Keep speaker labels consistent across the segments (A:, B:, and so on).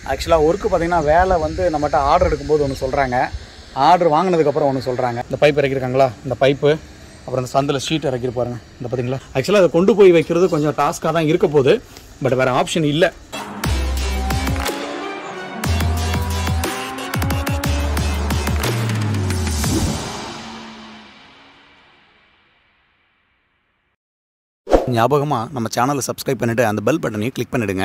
A: ஆக்சுவலாக ஒர்க்கு பார்த்தீங்கன்னா வேலை வந்து நம்மகிட்ட ஆர்டர் எடுக்கும்போது ஒன்று சொல்கிறாங்க ஆர்டர் வாங்கினதுக்கப்புறம் ஒன்று சொல்கிறாங்க இந்த பைப் இறக்கிருக்காங்களா இந்த பைப்பு அப்புறம் இந்த சந்தில் ஷீட் இறக்கி பாருங்க இந்த பார்த்தீங்களா ஆக்சுவலாக அதை கொண்டு போய் வைக்கிறது கொஞ்சம் டாஸ்க்காக தான் இருக்க போகுது பட் வேறு ஆப்ஷன் இல்லை ஞாபகமாக நம்ம சேனலை சப்ஸ்கிரைப் பண்ணிவிட்டு அந்த பெல் பட்டனையும் கிளிக் பண்ணிவிடுங்க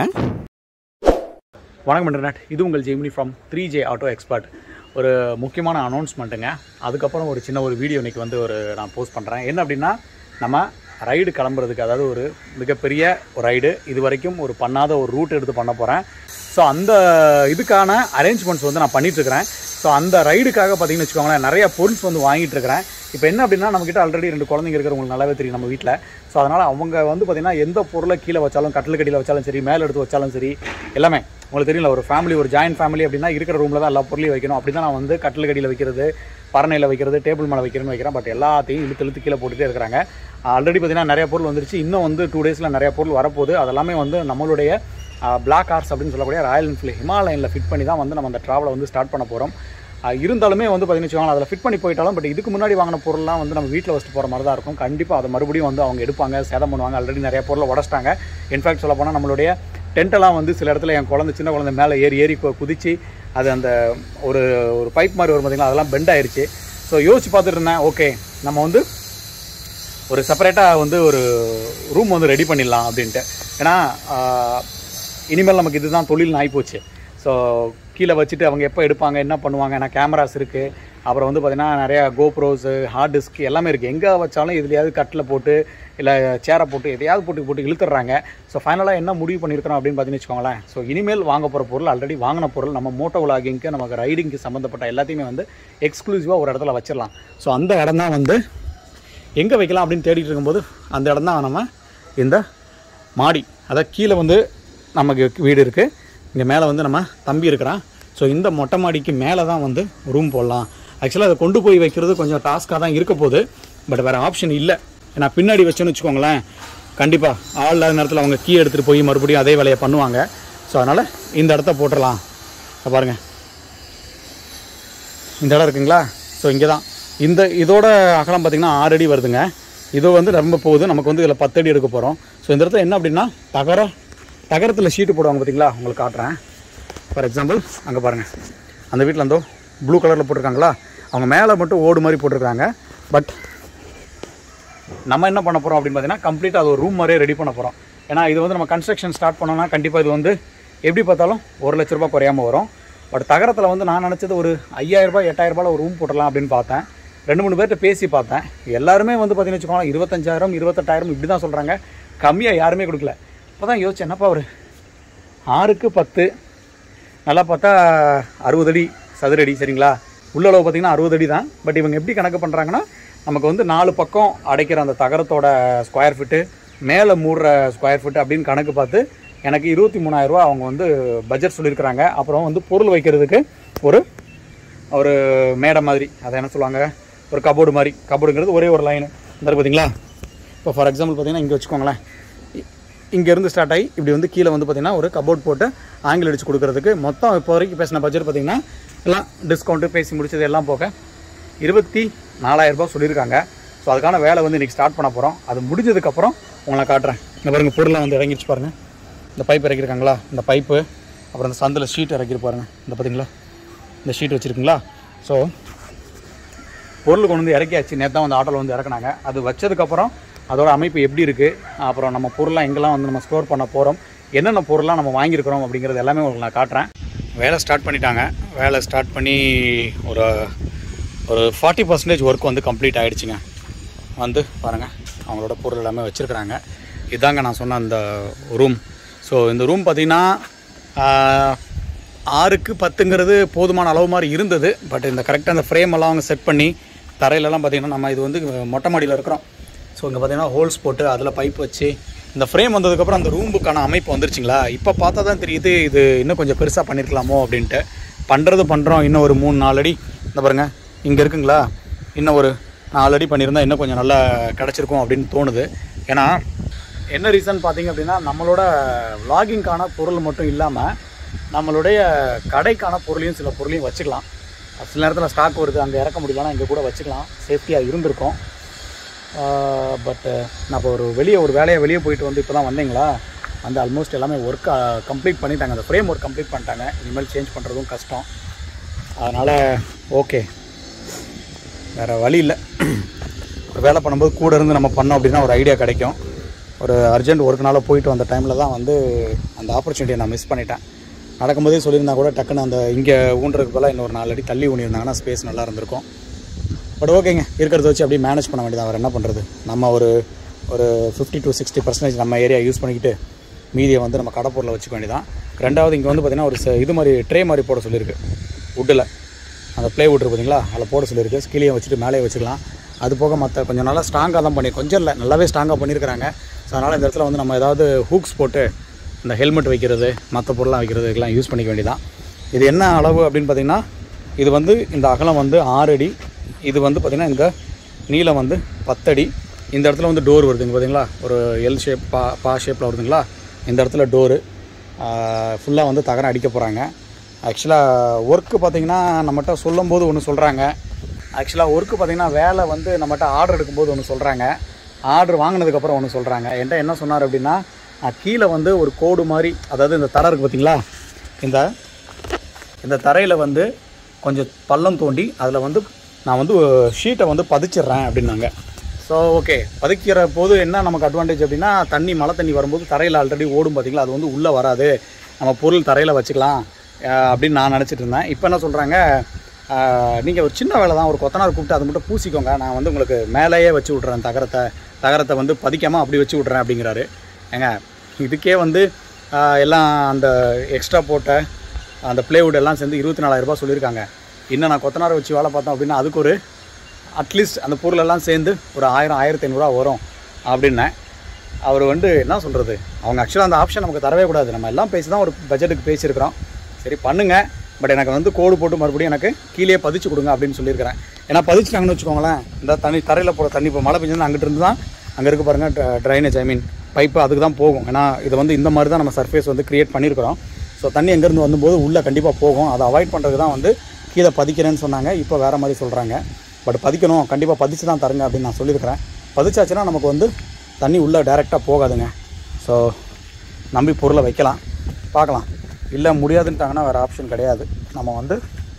A: வணக்கம் இன்டர்நெட் இது உங்கள் Gemini from three J auto expert ஒரு முக்கியமான அனௌன்ஸ்மெண்ட்டுங்க அதுக்கப்புறம் ஒரு சின்ன ஒரு வீடியோ இன்றைக்கி வந்து ஒரு நான் போஸ்ட் பண்ணுறேன் என்ன அப்படின்னா நம்ம ரைடு கிளம்புறதுக்கு அதாவது ஒரு மிகப்பெரிய ஒரு ரைடு இது வரைக்கும் ஒரு பண்ணாத ஒரு ரூட் எடுத்து பண்ண போகிறேன் ஸோ அந்த இதுக்கான அரேஞ்ச்மெண்ட்ஸ் வந்து நான் பண்ணிகிட்ருக்கிறேன் ஸோ அந்த ரைடுக்காக பார்த்தீங்கன்னு வச்சுக்கோங்களேன் நிறைய பொருள்ஸ் வந்து வாங்கிட்டு இருக்கிறேன் இப்போ என்ன அப்படின்னா நம்மக்கிட்ட ஆல்ரெடி ரெண்டு குழந்தைங்க இருக்கிறவங்களுக்கு நல்லாவே தெரியும் நம்ம வீட்டில் ஸோ அதனால் அவங்க வந்து பார்த்திங்கன்னா எந்த பொருளை கீழே வச்சாலும் கட்டில் கடியில் வச்சாலும் சரி மேலே எடுத்து வச்சாலும் சரி எல்லாமே உங்களுக்கு தெரியல ஒரு ஃபேமிலி ஒரு ஜாயின்ட் ஃபேமிலி அப்படின்னா இருக்கிற ரூமில் தான் எல்லா பொருளையும் வைக்கணும் அப்படி தான் நான் வந்து கட்டில் கடியில் வைக்கிறது பரணையில் வைக்கிறது டேபிள் மேலே வைக்கிறேன்னு வைக்கிறேன் பட் எல்லாத்தையும் இழுத்து இழுத்து கீழே போட்டுகிட்டே இருக்கிறாங்க ஆல்ரெடி பார்த்தீங்கன்னா நிறைய பொருள் வந்துருச்சு இன்னும் வந்து டூ டேஸில் நிறைய பொருள் வரப்போகுது அதெல்லாமே வந்து நம்மளுடைய பிளாக் ஹார்ஸ் அப்படின்னு சொல்லக்கூடிய ராயல் என்ஃபீல்டு ஹிமாலயனில் ஃபிட் பண்ணி தான் வந்து நம்ம அந்த ட்ராவலை வந்து ஸ்டார்ட் பண்ண போகிறோம் இருந்தாலுமே வந்து பார்த்தீங்கன்னு வச்சுக்கோங்களேன் அதில் ஃபிட் பண்ணி போயிட்டாலும் பட் இதுக்கு முன்னாடி வாங்கின பொருள்லாம் வந்து நம்ம வீட்டில் வச்சுட்டு போகிற மாதிரி தான் இருக்கும் கண்டிப்பாக அதை மறுபடியும் வந்து அவங்க எடுப்பாங்க சேதம் பண்ணுவாங்க ஆல்ரெடி நிறைய பொருளை உடச்சிட்டாங்க இன்ஃபேக்ட் சொல்ல போனால் நம்மளுடைய டென்ட்டெல்லாம் வந்து சில இடத்துல என் குழந்தை சின்ன குழந்தை மேலே ஏறி ஏறி கு- குதிச்சு அது அந்த ஒரு ஒரு பைப் மாதிரி வரும் பார்த்தீங்களா அதெல்லாம் பெண்ட் ஆயிருச்சு ஸோ யோசிச்சு பார்த்துட்டு இருந்தேன் ஓகே நம்ம வந்து ஒரு செப்பரேட்டாக வந்து ஒரு ரூம் வந்து ரெடி பண்ணிடலாம் அப்படின்ட்டு ஏன்னா ஆஹ், இனிமேல் நமக்கு இதுதான் தொழில்னு ஆகிப்போச்சு ஸோ கீழே வச்சுட்டு அவங்க எப்போ எடுப்பாங்க என்ன பண்ணுவாங்க ஏன்னா கேமராஸ் இருக்குது அப்புறம் வந்து பார்த்திங்கன்னா நிறையா கோப்ரோஸு ஹார்ட் டிஸ்க் எல்லாமே இருக்குது எங்கே வச்சாலும் எதுலையாவது கட்டில் போட்டு இல்லை சேரை போட்டு எதையாவது போட்டு போட்டு இழுத்துறாங்க ஸோ ஃபைனலாக என்ன முடிவு பண்ணியிருக்கிறோம் அப்படின்னு பார்த்தீங்கன்னு வச்சுக்கோங்களேன் ஸோ இனிமேல் வாங்க போகிற பொருள் ஆல்ரெடி வாங்கின பொருள் நம்ம மோட்டோ விலாகிங்க்கு நமக்கு ரைடிங்க்கு சம்மந்தப்பட்ட எல்லாத்தையுமே வந்து எக்ஸ்க்ளூசிவாக ஒரு இடத்துல வச்சிடலாம் ஸோ அந்த இடம் தான் வந்து எங்கே வைக்கலாம் அப்படின்னு தேடிட்டு இருக்கும்போது அந்த இடம் தான் நம்ம இந்த மாடி அதாவது கீழே வந்து நமக்கு வீடு இருக்குது இங்கே மேலே வந்து நம்ம தம்பி இருக்கிறான் ஸோ இந்த மொட்டை மாடிக்கு மேலே தான் வந்து ரூம் போடலாம் ஆக்சுவலாக அதை கொண்டு போய் வைக்கிறது கொஞ்சம் டாஸ்க்காக தான் இருக்க போகுது பட் வேறு ஆப்ஷன் இல்லை ஏன்னா பின்னாடி வச்சோன்னு வச்சுக்கோங்களேன் கண்டிப்பாக ஆள் இல்லாத நேரத்தில் அவங்க கீ எடுத்துகிட்டு போய் மறுபடியும் அதே வேலையை பண்ணுவாங்க ஸோ அதனால் இந்த இடத்த போட்டுடலாம் இதை பாருங்கள் இந்த இடம் இருக்குங்களா ஸோ இங்கே தான் இந்த இதோட அகலம் பார்த்திங்கன்னா ஆறு அடி வருதுங்க இது வந்து ரொம்ப போகுது நமக்கு வந்து இதில் பத்து அடி எடுக்க போகிறோம் ஸோ இந்த இடத்துல என்ன அப்படின்னா தகர தகரத்தில் ஷீட்டு போடுவாங்க பார்த்தீங்களா உங்களுக்கு காட்டுறேன் ஃபார் எக்ஸாம்பிள் அங்கே பாருங்கள் அந்த வீட்டில் இருந்தோ ப்ளூ கலரில் போட்டிருக்காங்களா அவங்க மேலே மட்டும் ஓடு மாதிரி போட்டிருக்காங்க பட் நம்ம என்ன பண்ண போகிறோம் அப்படின்னு பார்த்தீங்கன்னா கம்ப்ளீட்டாக அது ஒரு ரூம் மாதிரியே ரெடி பண்ண போகிறோம் ஏன்னா இது வந்து நம்ம கன்ஸ்ட்ரக்ஷன் ஸ்டார்ட் பண்ணோம்னா கண்டிப்பாக இது வந்து எப்படி பார்த்தாலும் ஒரு லட்ச ரூபாய் குறையாம வரும் பட் தகரத்தில் வந்து நான் நினச்சது ஒரு ஐயாயிரரூபா எட்டாயிரரூபாவில் ஒரு ரூம் போடலாம் அப்படின்னு பார்த்தேன் ரெண்டு மூணு பேர்கிட்ட பேசி பார்த்தேன் எல்லாருமே வந்து பார்த்தீங்கன்னு வச்சுக்கோங்களேன் இருபத்தஞ்சாயிரம் இருபத்தெட்டாயிரம் இப்படி தான் சொல்கிறாங்க கம்மியாக யாருமே கொடுக்கல இப்போ தான் யோசிச்சேன் என்னப்பா ஒரு ஆறுக்கு பத்து நல்லா பார்த்தா அறுபது அடி சதுரடி சரிங்களா உள்ள அளவு பார்த்தீங்கன்னா அறுபது அடி தான் பட் இவங்க எப்படி கணக்கு பண்ணுறாங்கன்னா நமக்கு வந்து நாலு பக்கம் அடைக்கிற அந்த தகரத்தோட ஸ்கொயர் ஃபீட்டு மேலே மூடுற ஸ்கொயர் ஃபீட்டு அப்படின்னு கணக்கு பார்த்து எனக்கு இருபத்தி மூணாயிரரூவா அவங்க வந்து பட்ஜெட் சொல்லியிருக்கிறாங்க அப்புறம் வந்து பொருள் வைக்கிறதுக்கு ஒரு ஒரு மேடை மாதிரி அதை என்ன சொல்லுவாங்க ஒரு கபோர்டு மாதிரி கபோர்டுங்கிறது ஒரே ஒரு லைனு இந்த இருக்கு பார்த்தீங்களா இப்போ ஃபார் எக்ஸாம்பிள் பார்த்தீங்கன்னா இங்கே வச்சுக்கோங்களேன் இங்கேருந்து ஸ்டார்ட் ஆகி இப்படி வந்து கீழே வந்து பார்த்தீங்கன்னா ஒரு கபோர்ட் போட்டு ஆங்கிள் அடிச்சு கொடுக்கறதுக்கு மொத்தம் இப்போ வரைக்கும் பேசின பட்ஜெட் பார்த்தீங்கன்னா எல்லாம் டிஸ்கவுண்ட்டு பேசி முடிச்சது எல்லாம் போக இருபத்தி நாலாயிரம் ரூபாய் சொல்லியிருக்காங்க ஸோ அதுக்கான வேலை வந்து இன்றைக்கி ஸ்டார்ட் பண்ண போகிறோம் அது முடிஞ்சதுக்கப்புறம் உங்களை காட்டுறேன் இந்த பாருங்க பொருள்லாம் வந்து இறங்கிடுச்சு பாருங்கள் இந்த பைப் இறக்கிருக்காங்களா இந்த பைப்பு அப்புறம் இந்த சந்தில் ஷீட் இறக்கிரு பாருங்க இந்த பார்த்தீங்களா இந்த ஷீட் வச்சுருக்குங்களா ஸோ பொருள் கொண்டு வந்து இறக்கியாச்சு நேற்று தான் வந்து ஆட்டோவில் வந்து இறக்குனாங்க அது வச்சதுக்கப்புறம் அதோட அமைப்பு எப்படி இருக்குது அப்புறம் நம்ம பொருள்லாம் எங்கெல்லாம் வந்து நம்ம ஸ்டோர் பண்ண போகிறோம் என்னென்ன பொருள்லாம் நம்ம வாங்கியிருக்கிறோம் அப்படிங்கிறது எல்லாமே உங்களுக்கு நான் காட்டுறேன் வேலை ஸ்டார்ட் பண்ணிட்டாங்க வேலை ஸ்டார்ட் பண்ணி ஒரு ஒரு ஃபார்ட்டி பர்சன்டேஜ் ஒர்க் வந்து கம்ப்ளீட் ஆகிடுச்சிங்க வந்து பாருங்கள் அவங்களோட பொருள் எல்லாமே வச்சுருக்குறாங்க இதாங்க நான் சொன்ன அந்த ரூம் ஸோ இந்த ரூம் பார்த்திங்கன்னா ஆறுக்கு பத்துங்கிறது போதுமான அளவு மாதிரி இருந்தது பட் இந்த கரெக்டாக அந்த ஃப்ரேம் எல்லாம் அவங்க செட் பண்ணி தரையிலலாம் பார்த்திங்கன்னா நம்ம இது வந்து மொட்டை மாடியில் இருக்கிறோம் ஸோ இங்கே பார்த்தீங்கன்னா ஹோல்ஸ் போட்டு அதில் பைப் வச்சு இந்த ஃப்ரேம் வந்ததுக்கப்புறம் அந்த ரூமுக்கான அமைப்பு வந்துருச்சுங்களா இப்போ பார்த்தா தான் தெரியுது இது இன்னும் கொஞ்சம் பெருசாக பண்ணியிருக்கலாமோ அப்படின்ட்டு பண்ணுறது பண்ணுறோம் இன்னும் ஒரு மூணு நாலு அடி இந்த பாருங்கள் இங்கே இருக்குங்களா இன்னும் ஒரு நாலு அடி பண்ணியிருந்தா இன்னும் கொஞ்சம் நல்லா கிடச்சிருக்கும் அப்படின்னு தோணுது ஏன்னா என்ன ரீசன் பார்த்தீங்க அப்படின்னா நம்மளோட vloggingக்கான பொருள் மட்டும் இல்லாமல் நம்மளுடைய கடைக்கான பொருளையும் சில பொருளையும் வச்சுக்கலாம் சில நேரத்தில் ஸ்டாக் வருது அங்கே இறக்க முடியலன்னா இங்கே கூட வச்சுக்கலாம் சேஃப்டியாக இருந்திருக்கும் பட் நான் இப்போ ஒரு வெளியே ஒரு வேலையை வெளியே போயிட்டு வந்து இப்போ தான் வந்தீங்களா வந்து ஆல்மோஸ்ட் எல்லாமே ஒர்க் கம்ப்ளீட் பண்ணிட்டாங்க அந்த ஃப்ரேம் ஒர்க் கம்ப்ளீட் பண்ணிட்டாங்க இனிமேல் சேஞ்ச் பண்ணுறதும் கஷ்டம் அதனால் ஓகே வேறு வழி இல்லை ஒரு வேலை பண்ணும்போது கூட இருந்து நம்ம பண்ணோம் அப்படின்னா ஒரு ஐடியா கிடைக்கும் ஒரு அர்ஜென்ட் ஒர்க்குனால போயிட்டு வந்த டைமில் தான் வந்து அந்த ஆப்பர்ச்சுனிட்டியை நான் மிஸ் பண்ணிட்டேன் நடக்கும்போதே சொல்லியிருந்தா கூட டக்குன்னு அந்த இங்கே ஊன்றதுக்கு பதிலாக இன்னொரு நாலு அடி தள்ளி ஊனியிருந்தாங்கன்னா ஸ்பேஸ் நல்லா இருந்திருக்கும் பட் ஓகேங்க இருக்கிறத வச்சு அப்படியே மேனேஜ் பண்ண வேண்டியது அவர் என்ன பண்ணுறது நம்ம ஒரு ஒரு ஃபிஃப்டி டு சிக்ஸ்டி பர்சன்டேஜ் நம்ம ஏரியா யூஸ் பண்ணிக்கிட்டு மீதியை வந்து நம்ம கடப்பூரில் வச்சுக்க வேண்டியதான் ரெண்டாவது இங்கே வந்து பார்த்திங்கன்னா ஒரு ச- இது மாதிரி ட்ரே மாதிரி போட சொல்லியிருக்கு வுட்டில் அந்த ப்ளே வுட் இருக்கு பார்த்தீங்களா அதில் போட சொல்லியிருக்கு கீழே வச்சுட்டு மேலே வச்சுக்கலாம் அது போக மற்ற கொஞ்சம் நல்லா ஸ்ட்ராங்காக தான் பண்ணி கொஞ்சம் இல்லை நல்லாவே ஸ்ட்ராங்காக பண்ணியிருக்கிறாங்க ஸோ அதனால் இந்த இடத்துல வந்து நம்ம ஏதாவது ஹூக்ஸ் போட்டு இந்த ஹெல்மெட் வைக்கிறது மற்ற பொருள்லாம் வைக்கிறது இதெல்லாம் யூஸ் பண்ணிக்க வேண்டியதான் இது என்ன அளவு அப்படின்னு பார்த்தீங்கன்னா இது வந்து இந்த அகலம் வந்து ஆறு அடி இது வந்து பார்த்திங்கன்னா இந்த நீளம் வந்து பத்தடி இந்த இடத்துல வந்து டோர் வருதுங்க பார்த்தீங்களா ஒரு எல் ஷேப் பா பா ஷேப்பில் வருதுங்களா இந்த இடத்துல டோரு ஃபுல்லாக வந்து தகரம் அடிக்க போகிறாங்க ஆக்சுவலாக ஒர்க்கு பார்த்தீங்கன்னா நம்மகிட்ட சொல்லும்போது ஒன்று சொல்கிறாங்க ஆக்சுவலாக ஒர்க்கு பார்த்தீங்கன்னா வேலை வந்து நம்மகிட்ட ஆர்டர் எடுக்கும்போது ஒன்று சொல்கிறாங்க ஆர்டர் வாங்கினதுக்கப்புறம் ஒன்று சொல்கிறாங்க என்கிட்ட என்ன சொன்னார் அப்படின்னா நான் கீழே வந்து ஒரு கோடு மாதிரி அதாவது இந்த தரை இருக்குது பார்த்தீங்களா இந்த இந்த தரையில் வந்து கொஞ்சம் பள்ளம் தோண்டி அதில் வந்து நான் வந்து ஷீட்டை வந்து பதிச்சிடுறேன் அப்படின்னாங்க ஸோ ஓகே பதிக்கிற போது என்ன நமக்கு அட்வான்டேஜ் அப்படின்னா தண்ணி மழை தண்ணி வரும்போது தரையில் ஆல்ரெடி ஓடும் பார்த்தீங்களா அது வந்து உள்ளே வராது நம்ம பொருள் தரையில் வச்சுக்கலாம் அஹ் அப்படின்னு நான் நினச்சிட்டு இருந்தேன் இப்போ என்ன சொல்கிறாங்க நீங்கள் ஒரு சின்ன வேலை தான் ஒரு கொத்தனார் கூப்பிட்டு அதை மட்டும் பூசிக்கோங்க நான் வந்து உங்களுக்கு மேலேயே வச்சு விட்றேன் தகரத்தை தகரத்தை வந்து பதிக்காமல் அப்படி வச்சு விட்றேன் அப்படிங்கிறாரு ஏங்க இதுக்கே வந்து ஆஹ் எல்லாம் அந்த எக்ஸ்ட்ரா போட்ட அந்த பிளேவுட் எல்லாம் சேர்ந்து இருபத்தி நாலாயிரரூபா சொல்லியிருக்காங்க இன்னும் நான் கொத்தனாரை வச்சு வேலை பார்த்தோம் அப்படின்னா அதுக்கு ஒரு அட்லீஸ்ட் அந்த பொருள் எல்லாம் சேர்ந்து ஒரு ஆயிரம் ஆயிரத்தி ஐநூறுரூவா வரும் அப்படின்னேன் அவர் வந்து என்ன சொல்கிறது அவங்க ஆக்சுவலாக அந்த ஆப்ஷன் நமக்கு தரவே கூடாது நம்ம எல்லாம் பேசி தான் ஒரு பட்ஜெட்டுக்கு பேசியிருக்கிறோம் சரி பண்ணுங்க பட் எனக்கு வந்து கோடு போட்டு மறுபடியும் எனக்கு கீழே பதிச்சு கொடுங்க அப்படின்னு சொல்லியிருக்கிறேன் ஏன்னா பதிச்சிட்டாங்கன்னு வச்சுக்கோங்களேன் இந்த தண்ணி தரையில் போகிற தண்ணி இப்போ மழை பெஞ்சதுன்னா அங்கிட்டு இருந்து தான் அங்கே இருக்க பாருங்கள் ட்ரைனேஜ் ஐ மீன் பைப்பு அதுக்கு தான் போகும் ஏன்னா இது வந்து இந்த மாதிரி தான் நம்ம சர்ஃபேஸ் வந்து க்ரியேட் பண்ணியிருக்கிறோம் ஸோ தண்ணி எங்கேருந்து வந்தபோது உள்ளே கண்டிப்பாக போகும் அதை அவாய்ட் பண்ணுறதுக்கு தான் வந்து கீழே பதிக்கிறேன்னு சொன்னாங்க இப்போ வேறு மாதிரி சொல்கிறாங்க பட் பதிக்கணும் கண்டிப்பாக பதிச்சு தான் தருங்க அப்படின்னு நான் சொல்லியிருக்கிறேன் பதிச்சாச்சுன்னா நமக்கு வந்து தண்ணி உள்ளே டைரெக்டாக போகாதுங்க ஸோ நம்பி பொருளை வைக்கலாம் பார்க்கலாம் இல்லை முடியாதுன்ட்டாங்கன்னா வேறு ஆப்ஷன் கிடையாது நம்ம வந்து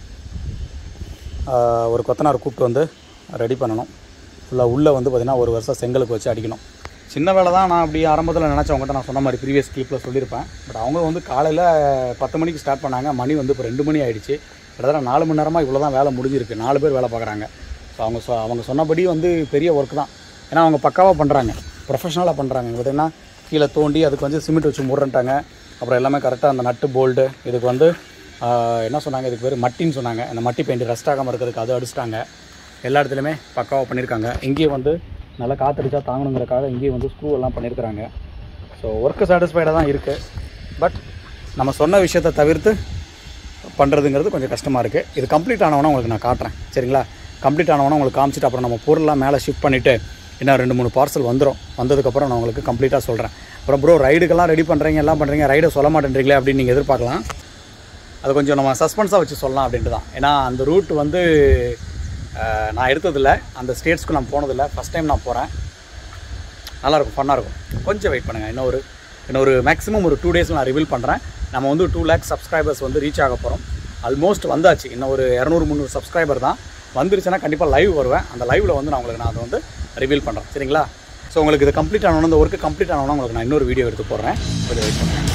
A: ஆஹ், ஒரு கொத்தனார் கூப்பிட்டு வந்து ரெடி பண்ணணும் ஃபுல்லாக உள்ளே வந்து பார்த்திங்கன்னா ஒரு வருஷம் செங்கலுக்கு வச்சு அடிக்கணும் சின்ன வேலை தான் நான் அப்படி ஆரம்பத்தில் நினச்சவங்ககிட்ட நான் சொன்ன மாதிரி ப்ரீவியஸ் கிளிப்பில் சொல்லியிருப்பேன் பட் அவங்க வந்து காலையில் பத்து மணிக்கு ஸ்டார்ட் பண்ணாங்க மணி வந்து இப்போ ரெண்டு மணி ஆயிடுச்சு கிட்டத்தட்ட நாலு மணி நேரமாக இவ்வளோ தான் வேலை முடிஞ்சிருக்கு நாலு பேர் வேலை பார்க்குறாங்க ஸோ அவங்க சொ அவங்க சொன்னபடி வந்து பெரிய ஒர்க் தான் ஏன்னா அவங்க பக்காவாக பண்ணுறாங்க ப்ரொஃபஷனலாக பண்ணுறாங்க பார்த்திங்கன்னா கீழே தோண்டி அதுக்கு வந்து சிமெண்ட் வச்சு மூடுறன்ட்டாங்க அப்புறம் எல்லாமே கரெக்டாக அந்த நட்டு போல்டு இதுக்கு வந்து ஆஹ், என்ன சொன்னாங்க இதுக்கு பேர் மட்டின்னு சொன்னாங்க அந்த மட்டி பெயிண்ட் ரஸ்ட் ஆகாமல் இருக்கிறதுக்கு அது அடிச்சிட்டாங்க எல்லா இடத்துலையுமே பக்காவாக பண்ணியிருக்காங்க இங்கேயும் வந்து நல்லா காற்றடிச்சா தாங்கணுங்கிறக்காக இங்கேயும் வந்து ஸ்க்ரூ எல்லாம் பண்ணியிருக்கிறாங்க ஸோ ஒர்க்கு சாட்டிஸ்ஃபைடாக தான் இருக்குது பட் நம்ம சொன்ன விஷயத்தை தவிர்த்து பண்ணுறதுங்கிறது கொஞ்சம் கஷ்டமாக இருக்குது இது கம்ப்ளீட் ஆனவொன்னே உங்களுக்கு நான் காட்டுறேன் சரிங்களா கம்ப்ளீட் ஆனவொன்னே உங்களுக்கு காமிச்சிட்டு அப்புறம் நம்ம பொருள்லாம் மேலே ஷிஃப்ட் பண்ணிவிட்டு இன்னும் ரெண்டு மூணு பார்சல் வந்துடும் வந்ததுக்கப்புறம் நான் உங்களுக்கு கம்ப்ளீட்டாக சொல்கிறேன் அப்புறம் ப்ரோ ரைடுக்கெல்லாம் ரெடி பண்ணுறீங்க எல்லாம் பண்ணுறீங்க ரைடை சொல்ல மாட்டேன்றீங்களே அப்படின்னு நீங்கள் எதிர்பார்க்கலாம் அது கொஞ்சம் நம்ம சஸ்பென்ஸாக வச்சு சொல்லலாம் அப்படின்ட்டு தான் ஏன்னா அந்த ரூட் வந்து அஹ், நான் எடுத்ததில்ல அந்த ஸ்டேட்ஸ்க்கு நான் போனதில்லை ஃபஸ்ட் டைம் நான் போகிறேன் நல்லாயிருக்கும் ஃபன்னாக இருக்கும் கொஞ்சம் வெயிட் பண்ணுங்கள் இன்னும் ஒரு இன்னும் ஒரு மேக்ஸிமம் ஒரு டூ டேஸில் நான் ரிவீல் பண்ணுறேன் நம்ம வந்து டூ லேக்ஸ் சப்ஸ்கிரைபர்ஸ் வந்து ரீச் ஆக போகிறோம் ஆல்மோஸ்ட் வந்தாச்சு இன்னும் ஒரு இரநூறு முந்நூறு சப்ஸ்கிரைபர் தான் வந்துருச்சுன்னா கண்டிப்பாக லைவ் வருவேன் அந்த லைவில் வந்து நான் உங்களுக்கு நான் அதை வந்து ரிவீல் பண்ணுறேன் சரிங்களா ஸோ உங்களுக்கு இது கம்ப்ளீட் ஆனோன்னு இந்த ஒர்க்கு கம்ப்ளீட் ஆனோன்னா உங்களுக்கு நான் இன்னொரு வீடியோ எடுத்து போடுறேன் கொஞ்சம் வெயிட் பண்ணுறேன்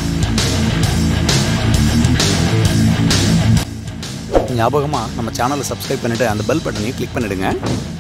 A: ஞாபகமாக நம்ம சேனலை சப்ஸ்கிரைப் பண்ணிவிட்டு அந்த பெல் பட்டனையும் கிளிக் பண்ணிவிடுங்க